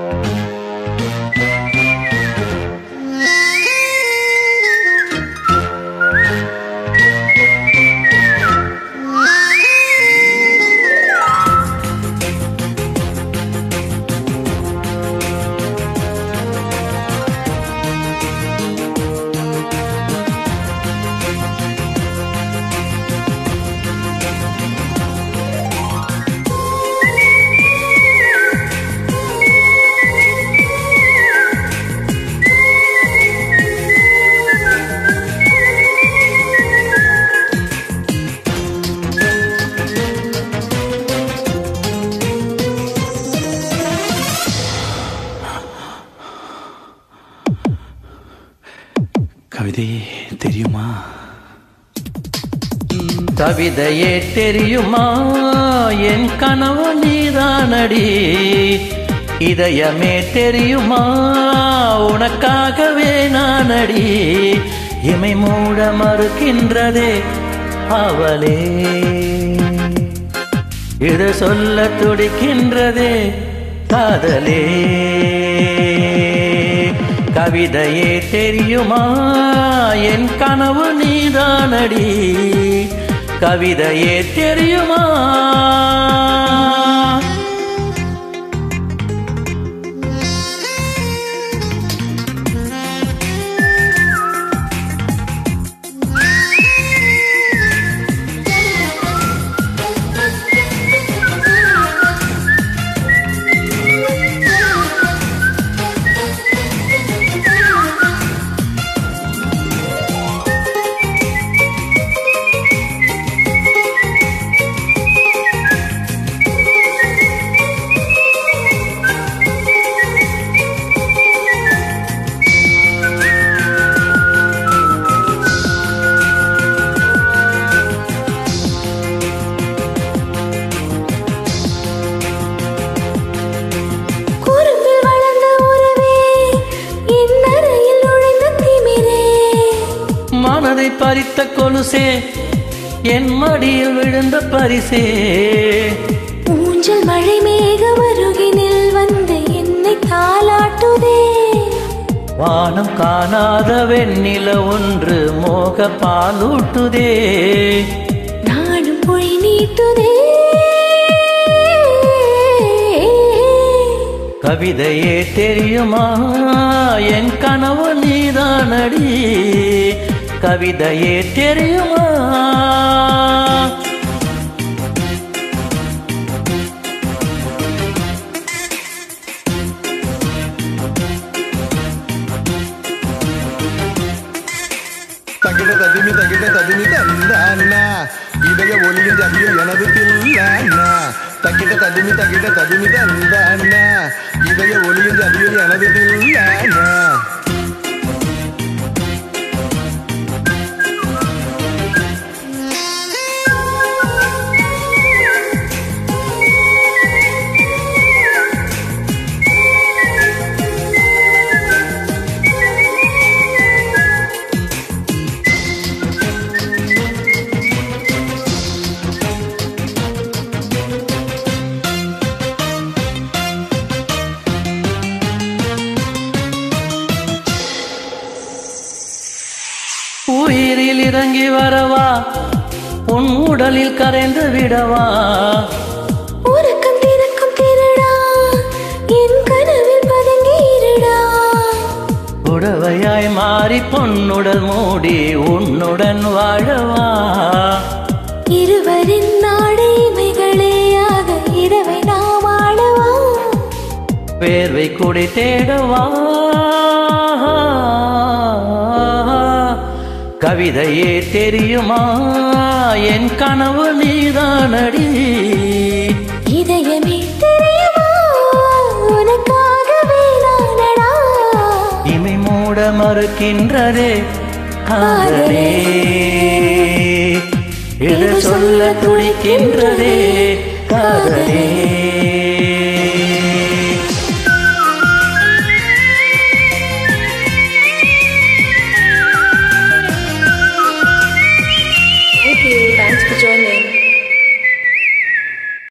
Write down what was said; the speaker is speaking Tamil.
கவிதை தெரியுமா கவிதையே தெரியுமா என் கனவு நீதானடி இதயமே தெரியுமா உனக்காகவே நானடி இமை மூட மறுக்கின்றதே அவளே இது சொல்ல துடிக்கின்றதே காதலே கவிதையே தெரியுமா என் கனவு நீதானடி கவிதையே தெரியுமா குறும்பில் வளர்ந்த உறவே என் அறையில் நுழைந்த திமிரே மனதை பறித்த கொலுசே என் மடியில் விழுந்த பரிசே ஊஞ்சல் மழை மேக வருகினில் வந்து என்னை தாளாட்டுதே வானம் காணாத வெண்ணில ஒன்று மோக பாலூட்டுதே நானும் பொய் நீட்டுதே கவிதையே தெரியுமா என் கனவு நீதானடி கவிதையே தெரியுமா தங்கிட்ட ததிமி தங்கிட்ட ததிமி தந்தானா இதய ஒளியின் ஜதியில் எனது தில்லானா தங்கிட்ட ததிமி தங்கிட்ட ததிமி தந்தானா இதய ஒளியின் ஜதியில் எனது தில்லானா உயிரில் இறங்கி வரவா உன் உடலில் கரைந்து விடவா உறக்கம் திறக்கும் திருடா என் கனவில் பதுங்கி இருடா உடவையாய் மாறி பொன்னுடல் மூடி உன்னுடன் வாழவா இருவரின் நாடைமைகளேயாக இரவை நாம் ஆடவா வேர்வை குடி தேடவா கவிதையே தெரியுமா என் கனவு நீதானடி இதயமே தெரியுமா உனக்காகவே நானடா இமை மூட மறுக்கின்றதே காதலே இது சொல்ல துடிக்கின்றதே காதலே